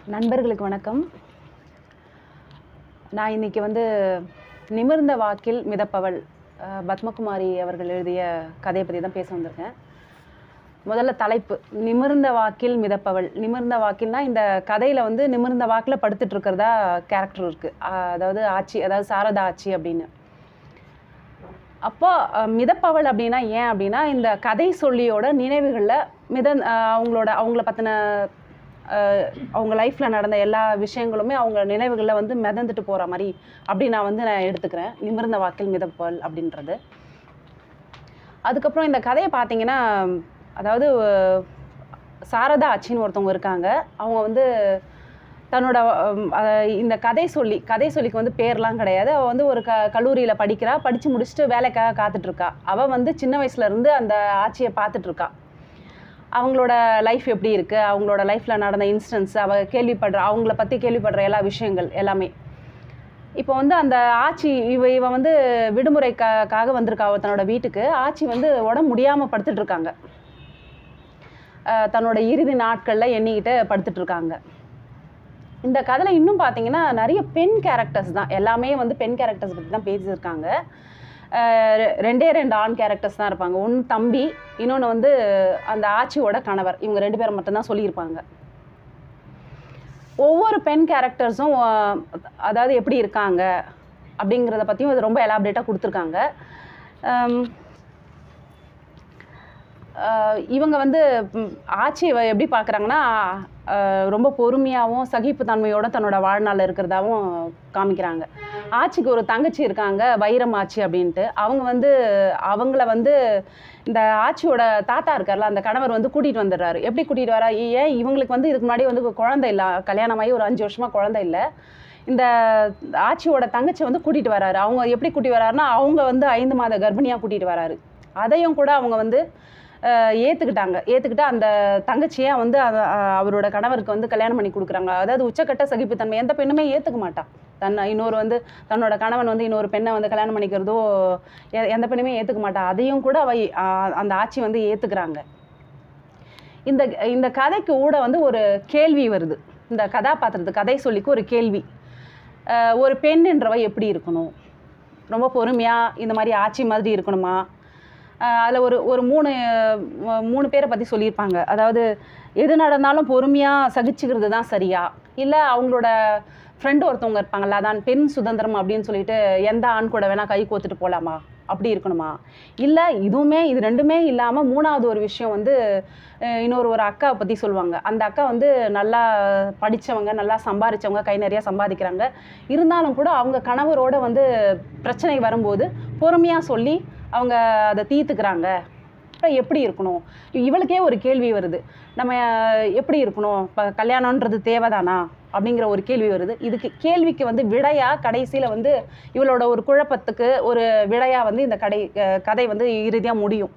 நண்பர்களுக்கு வணக்கம் நான் இன்னைக்கு வந்து நிமிர்ந்த வாக்கில் மிதப்பவள் அஹ், பத்மகுமாரி அவர்கள் எழுதிய கதையை பற்றி தான் பேச வந்திருக்கேன் முதல்ல தலைப்பு நிமிர்ந்த வாக்கில் மிதப்பவள் நிமிர்ந்த வாக்கில்னா இந்த கதையில் வந்து நிமிர்ந்த வாக்கில் படுத்துட்டு இருக்கிறதா கேரக்டர் இருக்குது அதாவது ஆச்சி அதாவது சாரதா ஆச்சி அப்படின்னு அப்போ அஹ், மிதப்பவள் அப்படின்னா ஏன் அப்படின்னா இந்த கதை சொல்லியோட நினைவுகளில் மித அஹ், அவங்களோட அவங்கள பற்றின அவங்க லைஃப்பில் நடந்த எல்லா விஷயங்களுமே அவங்க நினைவுகளில் வந்து மிதந்துட்டு போகிற மாதிரி அப்படி நான் வந்து நான் எடுத்துக்கிறேன் நிமிர்ந்த வாக்கில் மிதப்பவள் அப்படின்றது அதுக்கப்புறம் இந்த கதையை பார்த்தீங்கன்னா அதாவது அஹ், சாரதா ஆச்சின்னு ஒருத்தவங்க இருக்காங்க அவங்க வந்து தன்னோட அஹ், அஹ், இந்த கதை சொல்லி கதை சொல்லிக்கு வந்து பேர்லாம் கிடையாது அவள் வந்து ஒரு க கல்லூரியில் படிக்கிறா படித்து முடிச்சுட்டு வேலைக்காக காத்துட்ருக்கா அவள் வந்து சின்ன வயசுல இருந்து அந்த ஆட்சியை பார்த்துட்ருக்கா அவங்களோட லைஃப் எப்படி இருக்குது அவங்களோட லைஃப்பில் நடந்த இன்ஸ்டன்ஸ் அவள் கேள்விப்படுற அவங்கள பற்றி கேள்விப்படுற எல்லா விஷயங்கள் எல்லாமே இப்போ வந்து அந்த ஆச்சி இவ இவ வந்து விடுமுறைக்காக வந்திருக்கா அவ தன்னோட வீட்டுக்கு ஆச்சி வந்து உடம்பு முடியாமல் படுத்துட்டு இருக்காங்க அஹ் தன்னோட இறுதி நாட்களில் எண்ணிக்கிட்டு படுத்துட்டு இருக்காங்க இந்த கதையில் இன்னும் பார்த்தீங்கன்னா நிறைய பெண் கேரக்டர்ஸ் தான் எல்லாமே வந்து பெண் கேரக்டர்ஸ் பற்றி தான் பேசியிருக்காங்க அஹ் ரெ- ரெண்டே ரெண்டு ஆண் கேரக்டர்ஸ் தான் இருப்பாங்க ஒன்று தம்பி இன்னொன்று வந்து அந்த ஆச்சியோட கணவர் இவங்க ரெண்டு பேரும் மட்டும்தான் சொல்லியிருப்பாங்க ஒவ்வொரு பெண் கேரக்டர்ஸும் அதாவது எப்படி இருக்காங்க அப்படிங்கிறத பற்றியும் இது ரொம்ப எலாபரேட்டாக கொடுத்துருக்காங்க அம், அஹ் இவங்க வந்து ம், ஆட்சியை எப்படி பார்க்குறாங்கன்னா ரொம்ப பொறுமையாகவும் சகிப்புத்தன்மையோட தன்னோட வாழ்நாளில் இருக்கிறதாவும் காமிக்கிறாங்க ஆட்சிக்கு ஒரு தங்கச்சி இருக்காங்க வைரம் ஆச்சி அப்படின்ட்டு அவங்க வந்து அவங்கள வந்து இந்த ஆட்சியோட தாத்தா இருக்கார்ல அந்த கணவர் வந்து கூட்டிகிட்டு வந்துடுறாரு எப்படி கூட்டிகிட்டு வரா ஏன் இவங்களுக்கு வந்து இதுக்கு முன்னாடி வந்து குழந்தை இல்லை கல்யாணமாகி ஒரு அஞ்சு வருஷமாக குழந்தை இல்லை இந்த ஆட்சியோட தங்கச்சி வந்து கூட்டிகிட்டு வராரு அவங்க எப்படி கூட்டிட்டு வராருன்னா அவங்க வந்து ஐந்து மாத கர்ப்பிணியாக கூட்டிகிட்டு வராரு அதையும் கூட அவங்க வந்து அஹ், ஏத்துக்கிட்டாங்க ஏத்துக்கிட்டு அந்த தங்கச்சியை வந்து அத- அஹ், அவரோட கணவருக்கு வந்து கல்யாணம் பண்ணி கொடுக்குறாங்க அதாவது உச்சக்கட்ட சகிப்புத்தன்மை எந்த பெண்ணுமே ஏத்துக்க மாட்டா தன்னை இன்னொரு வந்து தன்னோட கணவன் வந்து இன்னொரு பெண்ணை வந்து கல்யாணம் பண்ணிக்கிறதோ எ- எந்த பெண்ணுமே ஏத்துக்க மாட்டா அதையும் கூட அவ அஹ், அந்த ஆட்சி வந்து ஏத்துக்கிறாங்க இந்த இந்த கதைக்கு கூட வந்து ஒரு கேள்வி வருது இந்த கதாபாத்திரத்து கதை சொல்லிக்கு ஒரு கேள்வி அஹ், ஒரு பெண்ன்றவ எப்படி இருக்கணும் ரொம்ப பொறுமையாக இந்த மாதிரி ஆட்சி மாதிரி இருக்கணுமா அதில் ஒரு ஒரு மூணு அஹ், மூணு பேரை பற்றி சொல்லியிருப்பாங்க அதாவது எது நடந்தாலும் பொறுமையாக சகிச்சுக்கிறது தான் சரியா இல்லை அவங்களோட ஃப்ரெண்டு ஒருத்தவங்க இருப்பாங்கல்ல அதான் பெண் சுதந்திரம் அப்படின்னு சொல்லிட்டு எந்த ஆண் கூட வேணால் கை கோத்துட்டு போகலாமா அப்படி இருக்கணுமா இல்லை இதுவுமே இது ரெண்டுமே இல்லாமல் மூணாவது ஒரு விஷயம் வந்து அஹ், இன்னொரு ஒரு அக்காவை பற்றி சொல்லுவாங்க அந்த அக்கா வந்து நல்லா படித்தவங்க நல்லா சம்பாதிச்சவங்க கை நிறையா சம்பாதிக்கிறாங்க இருந்தாலும் கூட அவங்க கணவரோட வந்து பிரச்சனை வரும்போது பொறுமையாக சொல்லி அவங்க அதை தீர்த்துக்கிறாங்க அப்புறம் எப்படி இருக்கணும் இவளுக்கே ஒரு கேள்வி வருது நம்ம அஹ், எப்படி இருக்கணும் இப்போ கல்யாணன்றது தேவைதானா அப்படிங்கிற ஒரு கேள்வி வருது இதுக்கு கேள்விக்கு வந்து விடையா கடைசியில் வந்து இவளோட ஒரு குழப்பத்துக்கு ஒரு விடையா வந்து இந்த கடை அஹ், கதை வந்து இறுதியாக முடியும்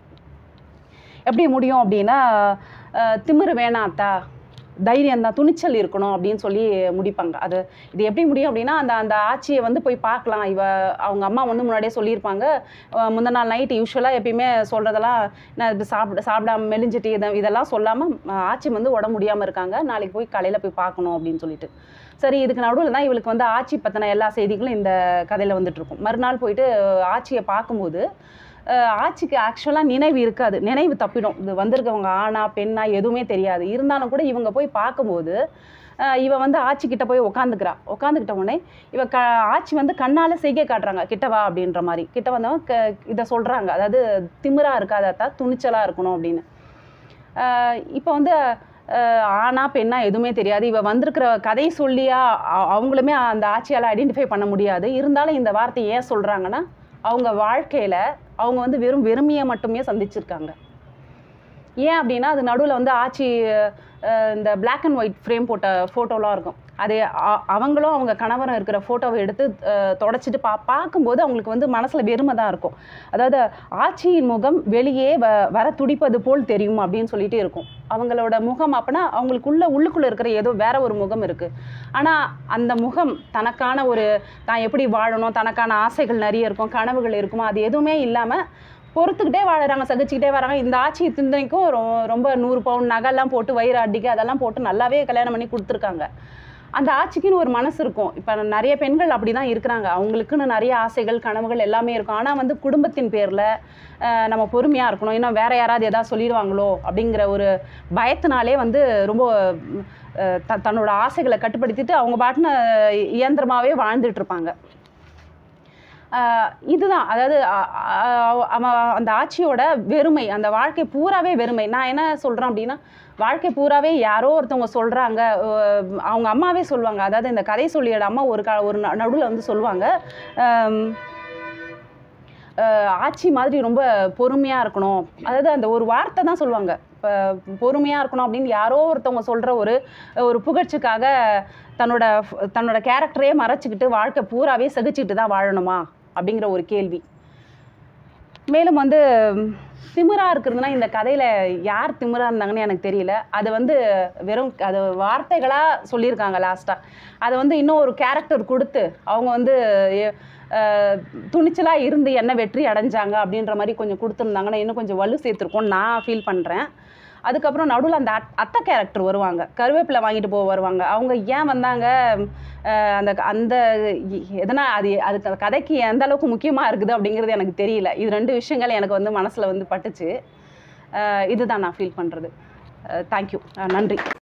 எப்படி முடியும் அப்படின்னா அஹ், திமிரு வேணாத்தா தைரியம் தான் துணிச்சல் இருக்கணும் அப்படின்னு சொல்லி முடிப்பாங்க அது இது எப்படி முடியும் அப்படின்னா அந்த அந்த ஆட்சியை வந்து போய் பார்க்கலாம் இவ அவங்க அம்மா வந்து முன்னாடியே சொல்லியிருப்பாங்க அஹ் முந்தின நாள் நைட்டு யூஸ்வலாக எப்பயுமே சொல்கிறதெல்லாம் நான் இது சாப்பிட சாப்பிடாம மெலிஞ்சிட்டு இதை இதெல்லாம் சொல்லாமல் ஆட்சி வந்து உடம்பு முடியாமல் இருக்காங்க நாளைக்கு போய் காலையில் போய் பார்க்கணும் அப்படின்னு சொல்லிட்டு சரி இதுக்கு நடுவில் தான் இவளுக்கு வந்து ஆட்சி பற்றின எல்லா செய்திகளும் இந்த கதையில் வந்துட்டு இருக்கும் மறுநாள் போயிட்டு அஹ், ஆட்சியை பார்க்கும்போது அஹ், ஆட்சிக்கு ஆக்சுவலாக நினைவு இருக்காது நினைவு தப்பிடும் இது வந்திருக்கவங்க ஆணா பெண்ணா எதுவுமே தெரியாது இருந்தாலும் கூட இவங்க போய் பார்க்கும்போது அஹ், இவ வந்து ஆட்சி கிட்ட போய் உக்காந்துக்கிறா உட்காந்துக்கிட்ட உடனே இவ க ஆட்சி வந்து கண்ணால செய்கை காட்டுறாங்க கிட்ட வா அப்படின்ற மாதிரி கிட்ட வந்தவங்க க இதை சொல்றாங்க அதாவது திமிரா இருக்காதத்தா துணிச்சலா இருக்கணும் அப்படின்னு இப்போ வந்து அஹ், ஆணா பெண்ணா எதுவுமே தெரியாது இவ வந்திருக்கிற கதை சொல்லியா அ- அவங்களுமே அந்த ஆட்சியால் ஐடென்டிஃபை பண்ண முடியாது இருந்தாலும் இந்த வார்த்தை ஏன் சொல்றாங்கன்னா அவங்க வாழ்க்கையில அவங்க வந்து வெறும் வெறுமையை மட்டுமே சந்திச்சிருக்காங்க ஏன் அப்படின்னா அது நடுவில் வந்து ஆட்சி அஹ், இந்த Black அண்ட் ஒயிட் ஃப்ரேம் போட்ட ஃபோட்டோலாம் இருக்கும் அது அ- அவங்களும் அவங்க கணவரும் இருக்கிற ஃபோட்டோவை எடுத்து அஹ், தொடச்சிட்டு பா பார்க்கும்போது அவங்களுக்கு வந்து மனசில் வெறுமை தான் இருக்கும் அதாவது ஆட்சியின் முகம் வெளியே வ வர துடிப்பது போல் தெரியும் அப்படின்னு சொல்லிட்டு இருக்கும் அவங்களோட முகம் அப்பனா அவங்களுக்குள்ள உள்ளுக்குள்ளே இருக்கிற ஏதோ வேற ஒரு முகம் இருக்குது ஆனால் அந்த முகம் தனக்கான ஒரு தான் எப்படி வாழணும் தனக்கான ஆசைகள் நிறைய இருக்கும் கனவுகள் இருக்குமோ அது எதுவுமே இல்லாமல் பொறுத்துக்கிட்டே வாழுறாங்க சகிச்சுக்கிட்டே வராங்க இந்த ஆட்சி சிந்தனைக்கும் ரொ- ரொம்ப நூறு பவுன் நகைலாம் போட்டு வயிறு அடிக்க அதெல்லாம் போட்டு நல்லாவே கல்யாணம் பண்ணி கொடுத்துருக்காங்க அந்த ஆட்சிக்குன்னு ஒரு மனசு இருக்கும் இப்போ நிறைய பெண்கள் அப்படி தான் இருக்கிறாங்க அவங்களுக்குன்னு நிறைய ஆசைகள் கனவுகள் எல்லாமே இருக்கும் ஆனால் வந்து குடும்பத்தின் பேரில் நம்ம பொறுமையாக இருக்கணும் இன்னும் வேற யாராவது எதாவது சொல்லிடுவாங்களோ அப்படிங்கிற ஒரு பயத்தினாலே வந்து ரொம்ப ம், அஹ், த தன்னோட ஆசைகளை கட்டுப்படுத்திட்டு அவங்க பாட்டுன்னு இயந்திரமாகவே வாழ்ந்துட்டு இருப்பாங்க ஆஹ் இதுதான் அதாவது அ- அ- அவன் அந்த ஆட்சியோட வெறுமை அந்த வாழ்க்கை பூராவே வெறுமை நான் என்ன சொல்கிறேன் அப்படின்னா வாழ்க்கை பூராவே யாரோ ஒருத்தவங்க சொல்கிறாங்க அவங்க அம்மாவே சொல்லுவாங்க அதாவது இந்த கதை சொல்லியோட அம்மா ஒரு கா ஒரு நடுவில் வந்து சொல்லுவாங்க ஆம், ஆஹ் ஆட்சி மாதிரி ரொம்ப பொறுமையாக இருக்கணும் அதாவது அந்த ஒரு வார்த்தை தான் சொல்லுவாங்க இப்போ பொறுமையாக இருக்கணும் அப்படின்னு யாரோ ஒருத்தவங்க சொல்கிற ஒரு ஒரு புகழ்ச்சிக்காக தன்னோட தன்னோட கேரக்டரே மறைச்சிக்கிட்டு வாழ்க்கை பூராவே சகிச்சுக்கிட்டு தான் வாழணுமா அப்படிங்கிற ஒரு கேள்வி மேலும் வந்து திமிரா இருக்கிறதுனா இந்த கதையில் யார் திமிரா இருந்தாங்கன்னு எனக்கு தெரியல அது வந்து வெறும் அது வார்த்தைகளாக சொல்லியிருக்காங்க லாஸ்ட்டாக அதை வந்து இன்னும் ஒரு கேரக்டர் கொடுத்து அவங்க வந்து துணிச்சலாக இருந்து என்ன வெற்றி அடைஞ்சாங்க அப்படின்ற மாதிரி கொஞ்சம் கொடுத்துருந்தாங்கன்னா இன்னும் கொஞ்சம் வலு சேர்த்துருக்கோம்னு நான் ஃபீல் பண்ணுறேன் அதுக்கப்புறம் நடுவில் அந்த அத்- அத்தை கேரக்டர் வருவாங்க கருவேப்பிலை வாங்கிட்டு போக வருவாங்க அவங்க ஏன் வந்தாங்க அஹ் அந்த அந்த இ- எதனா அது அதுக்கு அந்த கதைக்கு எந்த அளவுக்கு முக்கியமாக இருக்குது அப்படிங்கிறது எனக்கு தெரியல இது ரெண்டு விஷயங்கள் எனக்கு வந்து மனசில் வந்து பட்டுச்சு அஹ் இதுதான் நான் ஃபீல் பண்ணுறது தேங்க்யூ நன்றி